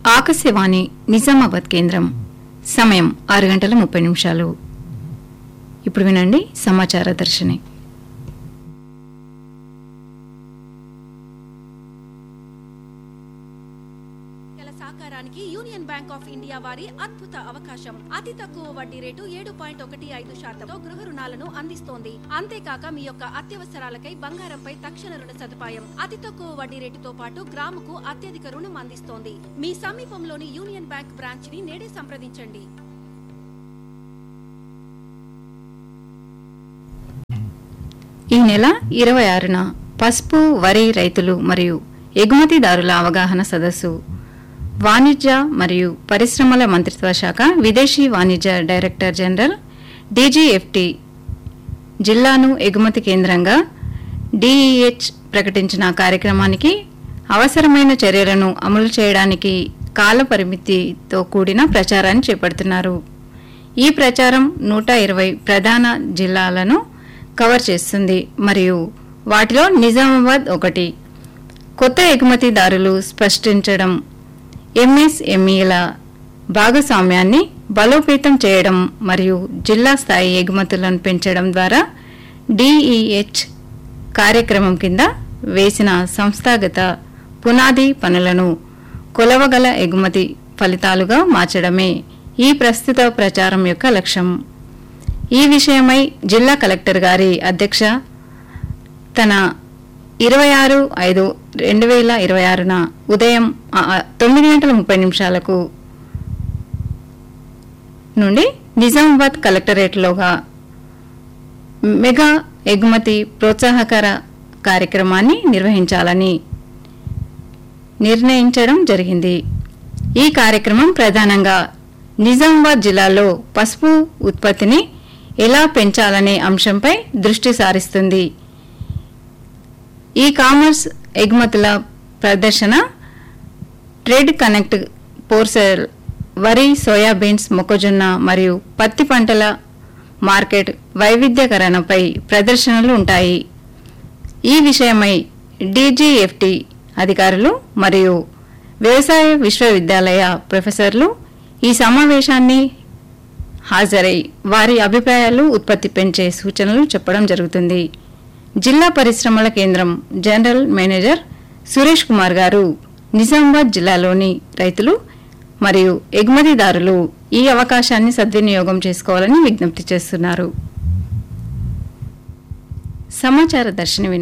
ఆకాశవాణి నిజామాబాద్ కేంద్రం సమయం ఆరు గంటల ముప్పై నిమిషాలు ఇప్పుడు వినండి సమాచార దర్శిని గల సాకారానికి యూనియన్ బ్యాంక్ ఆఫ్ ఇండియా వారి అద్భుత అవకాశం అతి తక్కువ వడ్డీ రేటు ఏడు పాయింట్ ఒకటి ఐదు శాతంతో గృహ రుణాలను అందిస్తోంది అంతేకాక మీ యొక్క అత్యవసరాలకై బంగారంపై తక్షణ రుణ సదుపాయం అతి తక్కువ వడ్డీ రేటుతో పాటు గ్రాముకు అత్యధిక రుణం అందిస్తోంది మీ సమీపంలోని యూనియన్ బ్యాంక్ బ్రాంచ్ ని నేడే సంప్రదించండి ఈ నెల ఇరవై ఆరున పసుపు వరి రైతులు మరియు ఎగుమతిదారుల అవగాహన సదస్సు వాణిజ్య మరియు పరిశ్రమల మంత్రిత్వ శాఖ విదేశీ వాణిజ్య డైరెక్టర్ జనరల్ డీజీఎఫ్టీ జిల్లాను ఎగుమతి కేంద్రంగా డిఈహెచ్ ప్రకటించిన కార్యక్రమానికి అవసరమైన చర్యలను అమలు చేయడానికి కాల పరిమితితో కూడిన ప్రచారాన్ని చేపడుతున్నారు ఈ ప్రచారం నూట ఇరవై ప్రధాన జిల్లాలను కవర్ చేస్తుంది మరియు వాటిలో నిజామాబాద్ ఒకటి కొత్త ఎగుమతిదారులు స్పష్టించడం ఎంఎస్ఎంఈల భాగస్వామ్యాన్ని బలోపేతం చేయడం మరియు జిల్లా స్థాయి ఎగుమతులను పెంచడం ద్వారా డిఈహెచ్ కార్యక్రమం కింద వేసిన సంస్థాగత పునాది పనులను కొలవగల ఎగుమతి ఫలితాలుగా మార్చడమే ఈ ప్రస్తుత ప్రచారం యొక్క లక్ష్యం ఈ విషయమై జిల్లా కలెక్టర్ గారి అధ్యక్ష తన ఇరవై ఆరు ఐదు రెండు వేల ఇరవై ఆరున ఉదయం ఆ, ఆ, తొమ్మిది గంటల ముప్పై నిమిషాలకు నుండి నిజామాబాద్ కలెక్టరేట్లోగా మెగా ఎగుమతి ప్రోత్సాహకర కార్యక్రమాన్ని నిర్వహించాలని నిర్ణయించడం జరిగింది ఈ కార్యక్రమం ప్రధానంగా నిజామాబాద్ జిల్లాలో పసుపు ఉత్పత్తిని ఎలా పెంచాలనే అంశంపై దృష్టి సారిస్తుంది ఈ కామర్స్ ఎగుమతుల ప్రదర్శన ట్రేడ్ కనెక్ట్ పోర్సల్ వరి సోయాబీన్స్ మొక్కజొన్న మరియు పత్తి పంటల మార్కెట్ వైవిధ్యకరణపై ప్రదర్శనలు ఉంటాయి ఈ విషయమై డీజీఎఫ్టీ అధికారులు మరియు వ్యవసాయ విశ్వవిద్యాలయ ప్రొఫెసర్లు ఈ సమావేశాన్ని హాజరై వారి అభిప్రాయాలు ఉత్పత్తి పెంచే సూచనలు చెప్పడం జరుగుతుంది జిల్లా పరిశ్రమల కేంద్రం జనరల్ మేనేజర్ సురేష్ కుమార్ గారు నిజామాబాద్ జిల్లాలోని రైతులు మరియు ఎగుమతిదారులు ఈ అవకాశాన్ని సద్వినియోగం చేసుకోవాలని విజ్ఞప్తి చేస్తున్నారు సమాచార దర్శన